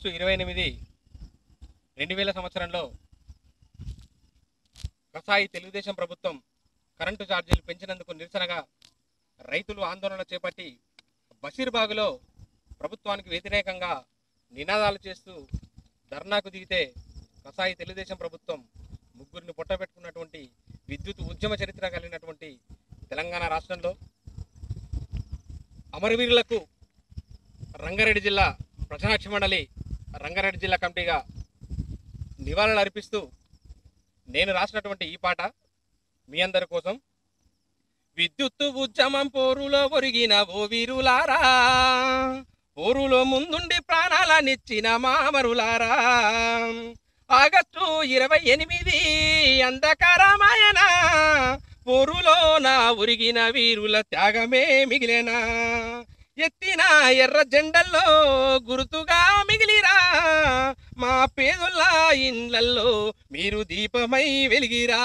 ఇరవై ఎనిమిది రెండు వేల సంవత్సరంలో కసాయి తెలుగుదేశం ప్రభుత్వం కరెంటు ఛార్జీలు పెంచినందుకు నిరసనగా రైతులు ఆందోళన చేపట్టి బషీర్బాగ్లో ప్రభుత్వానికి వ్యతిరేకంగా నినాదాలు చేస్తూ ధర్నాకు దిగితే కసాయి తెలుగుదేశం ప్రభుత్వం ముగ్గురిని పొట్టబెట్టుకున్నటువంటి విద్యుత్ ఉద్యమ చరిత్ర కలిగినటువంటి తెలంగాణ రాష్ట్రంలో అమరవీరులకు రంగారెడ్డి జిల్లా ప్రజాక్ష మండలి రంగారెడ్డి జిల్లా కమిటీగా నివాళులు అర్పిస్తూ నేను రాసినటువంటి ఈ పాట మీ అందరి కోసం విద్యుత్తు ఉద్యమం పోరులో ఒరిగిన ఓ వీరులారా పోరులో ముందుండి ప్రాణాలనిచ్చిన మామరులారా ఆగస్టు ఇరవై ఎనిమిది అంధకారమాయన పోరులో నా ఉరిగిన వీరుల త్యాగమే మిగిలేనా ఎత్తిన ఎర్ర జెండల్లో గుర్తుగా మిగిలిరా మా పేదొల్ల ఇండ్లల్లో మీరు దీపమై వెలిగిరా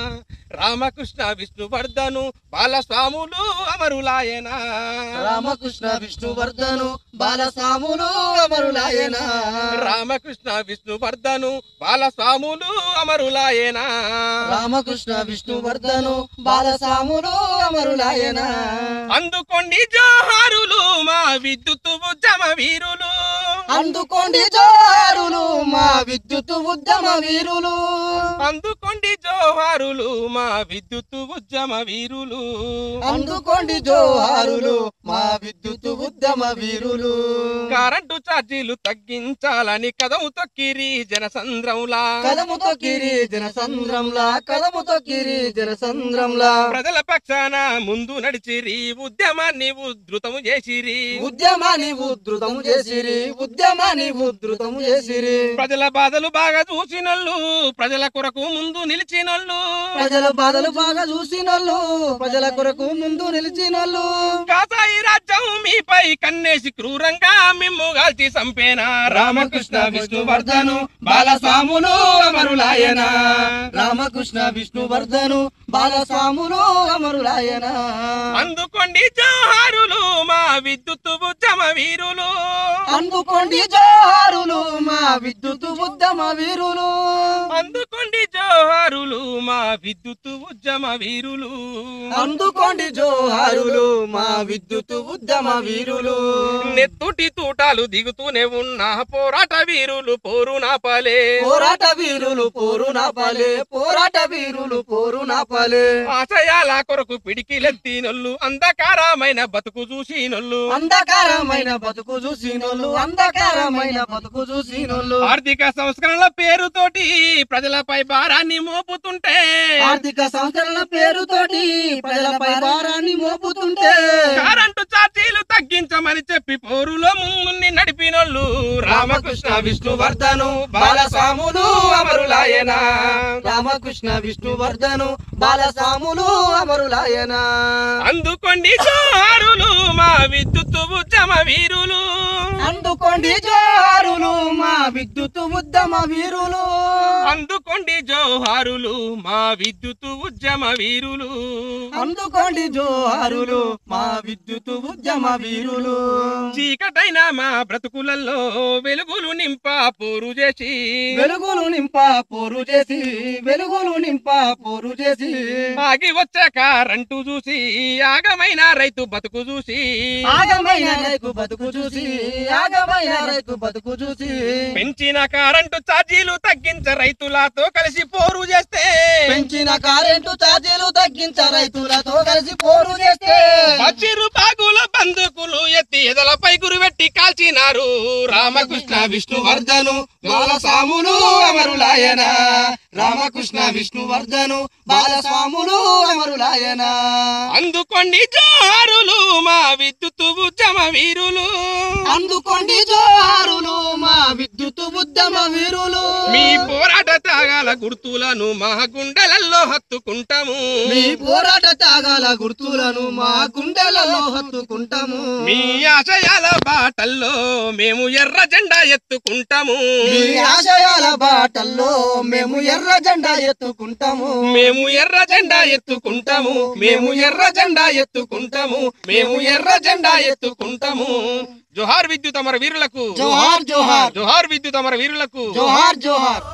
రామకృష్ణ విష్ణువర్ధను బాలస్వాములు అమరులాయన రామకృష్ణ విష్ణువర్ధను బాలసాములు అమరులాయన రామకృష్ణ విష్ణువర్ధను బాలస్వాములు అమరులాయన రామకృష్ణ విష్ణువర్ధను బాలసాములు అమరులాయన అందుకోండి జోహారులు మా విద్యుత్ ఉద్యమ వీరులు అందుకోండి జోహారులు మా విద్యుత్ ఉద్యమ వీరులు అందుకోండి జోహారులు మా విద్యుత్ ఉద్యమ వీరులు అందుకోండి జోహారులు మా విద్యుత్ ఉద్యమ వీరులు కరెంటు ఛార్జీలు తగ్గించాలని కదము తొక్కిరి జనసంద్రంలా కదము తొక్కిరి జనసంద్రంలా కదము తొక్కిరి జనసంద్రంలా ప్రజల పక్షాన ముందు నడిచిరి ఉద్యమాన్ని ఉధృతము చేసిరి ఉద్యమాన్ని ఉద్ధృతము చేసిరి ఉద్యమాన్ని ఉద్ధృతము చేసిరి ప్రజల బాధలు బాగా చూసినోళ్ళు ప్రజల కొరకు ముందు నిలిచినోళ్ళు ప్రజల బాధలు బాగా చూసినోళ్ళు ప్రజల కొరకు ముందు నిలిచినోళ్ళు కాసాయి రాజ్యం మీపై కన్నేసి క్రూరంగా మిమ్ము గాల్చి సంపేనా రామకృష్ణ విష్ణువర్ధను బాలస్వాములు అమరులాయన రామకృష్ణ విష్ణువర్ధను బాలస్వాములు అమరులాయన అందుకోండి జోహారులు మా విద్యుత్ ఉద్యమ వీరులు అందుకోండి జోహారులు మా విద్యుత్ ఉద్యమ వీరులు అందుకోండి జోహారులు మా విద్యుత్ ఉద్యమ వీరులు అందుకోండి జోహారులు మా విద్యుత్ ఉద్యమ వీరులు నెత్తుటి తూటాలు దిగుతూనే ఉన్న పోరాట వీరులు పోరు నాపలే పోరాట వీరులు పోరు నాపాలే పోరాట వీరులు పోరు నాపాలే ఆశయాల కొరకు పిడికిలెత్తినొల్లు అంధకారమైన బతుకు చూసినొల్లు అంధకారమైన బతుకు చూసినోళ్ళు అంధకారమైన బతుకు చూసినోళ్ళు ఆర్థిక సంస్కరణల పేరుతోటి ప్రజలపై భారాన్ని మోపుతుంటే ఆర్థిక సంస్కరణ పేరుతోటి ప్రజలపై భారాన్ని మోపుతుంటే కరెంటు ఛార్జీలు తగ్గించమని చెప్పి పోరులో ముందుని నడిపినోళ్ళు రామకృష్ణ విష్ణువర్ధను బాలస్వాములు అమరులాయన రామకృష్ణ విష్ణువర్ధను బాలసాములు అమరులాయన అందుకోండి జోహారులు మా విద్యుత్ ఉద్యమ వీరులు అందుకోండి జోహారులు మా విద్యుత్ ఉద్యమ వీరులు అందుకోండి జోహారులు మా విద్యుత్ ఉద్యమ వీరులు అందుకోండి జోహారులు మా విద్యుత్ ఉద్యమ వీరులు చీకటైన మా బ్రతుకులలో వెలుగులు నింప పోరు చేసి వెలుగులు నింప పోరు చేసి వెలుగులు నింప పోరు చేసి ఆగి వచ్చే కరెంటు చూసి ఆగమైన రైతు బతుకు చూసి ఆగమైన రైతు బతుకు చూసి ఆగమైన రైతు బతుకు చూసి పెంచిన కరెంటు ఛార్జీలు తగ్గించ రైతులతో కలిసి పోరు చేస్తే పెంచిన కరెంటు ఛార్జీలు తగ్గించ రైతులతో కలిసి పోరు చేస్తే పచ్చిరు బాగుల బందుకులు ఎత్తి ఎదలపై గురువెట్టి కాల్చినారు రామకృష్ణ విష్ణువర్ధను బాలసాములు అమరులాయన రామకృష్ణ విష్ణువర్ధను బాలస్వాములు అమరులాయన అందుకోండి జోహారులు మా విద్యుత్ ఉద్యమ వీరులు అందుకోండి జోహారులు మా విద్యుత్ ఉద్యమ వీరులు మీ పోరాట త్యాగాల గుర్తులను మా గుండెలలో హత్తుకుంటాము మీ పోరాట త్యాగాల గుర్తులను మా గుండెలలో హత్తుకుంటాము మీ ఆశయాల బాటల్లో మేము ఎర్ర జెండా ఎత్తుకుంటాము మీ ఆశయాల బాటల్లో మేము ఎర్ర జెండా ఎత్తుకుంటాము మేము ఎర్ర జెండా ఎత్తుకుంటాము మేము ఎర్ర జెండా ఎత్తుకుంటాము మేము ఎర్ర జెండా ఎత్తుకుంటాము జోహార్ విద్యుత్ అమర వీరులకు జోహార్ జోహార్ జోహార్ విద్యుత్ అమర వీరులకు జోహార్ జోహార్